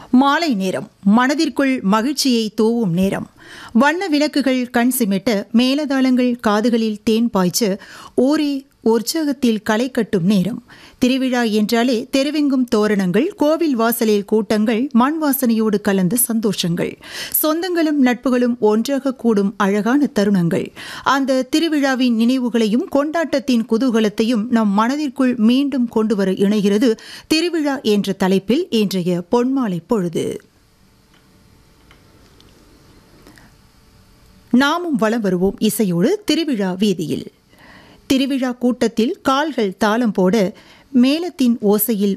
மாலை நேரம் மனதிற்குள் மகிழ்ச்சியை தூவும் நேரம் வண்ண விளக்குகள் கண் சிமிட்ட மேலதாளங்கள் காதுகளில் தேன் பாய்ச்ச ஊரே உற்சாகத்தில் களை கட்டும் நேரம் திருவிழா என்றாலே தெருவெங்கும் தோரணங்கள் கோவில் வாசலில் கூட்டங்கள் மண் வாசனையோடு கலந்த சந்தோஷங்கள் சொந்தங்களும் நட்புகளும் ஒன்றாக கூடும் அழகான தருணங்கள் அந்த திருவிழாவின் நினைவுகளையும் கொண்டாட்டத்தின் குதூகலத்தையும் நம் மனதிற்குள் மீண்டும் கொண்டு வர இணைகிறது திருவிழா என்ற தலைப்பில் இன்றைய பொன்மாலை பொழுது நாமும் வலம் வருவோம் இசையோடு திருவிழா வீதியில் திருவிழா கூட்டத்தில் கால்கள் தாளம் போட மேளத்தின் ஓசையில்